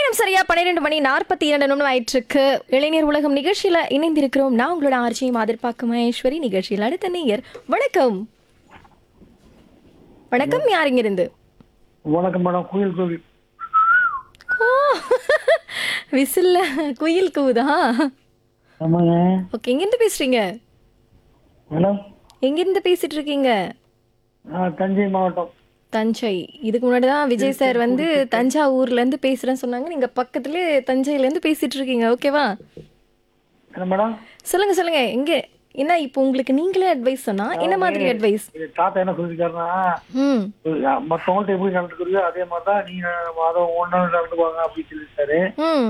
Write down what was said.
நேரம் சரியா பன்னிரெண்டு மணி நாற்பத்தி இரண்டு நிமிடம் ஆயிட்டு இருக்கு இளைஞர் உலகம் நிகழ்ச்சியில இணைந்திருக்கிறோம் நான் உங்களோட ஆர்ஜி மாதிர்பாக்கு மகேஸ்வரி நிகழ்ச்சியில் அடுத்த நேயர் வணக்கம் வணக்கம் யார் இங்க இருந்து வணக்கம் மேடம் கோயில் கோவில் ஓ விசில்ல குயில் கூவுதா ஆமாங்க ஓகே எங்கிருந்து பேசுறீங்க மேடம் எங்கிருந்து பேசிட்டு இருக்கீங்க நான் தஞ்சை மாவட்டம் தஞ்சை இதுக்கு முன்னாடி தான் விஜய் சார் வந்து தஞ்சாவூர்ல இருந்து பேசுறேன்னு சொன்னாங்க நீங்க பக்கத்துலயே தஞ்சையில இருந்து பேசிட்டு இருக்கீங்க ஓகேவா என்ன மேடம் சொல்லுங்க சொல்லுங்க எங்க என்ன இப்போ உங்களுக்கு நீங்களே அட்வைஸ் சொன்னா என்ன மாதிரி அட்வைஸ் இது தாத்தா என்ன சொல்லியிருக்காருன்னா ம் மற்றவங்கள்ட்ட எப்படி நடந்துக்கிறீங்க அதே மாதிரி தான் நீங்க அதை ஒன்றா நடந்துக்குவாங்க அப்படின்னு சொல்லியிருக்காரு ம்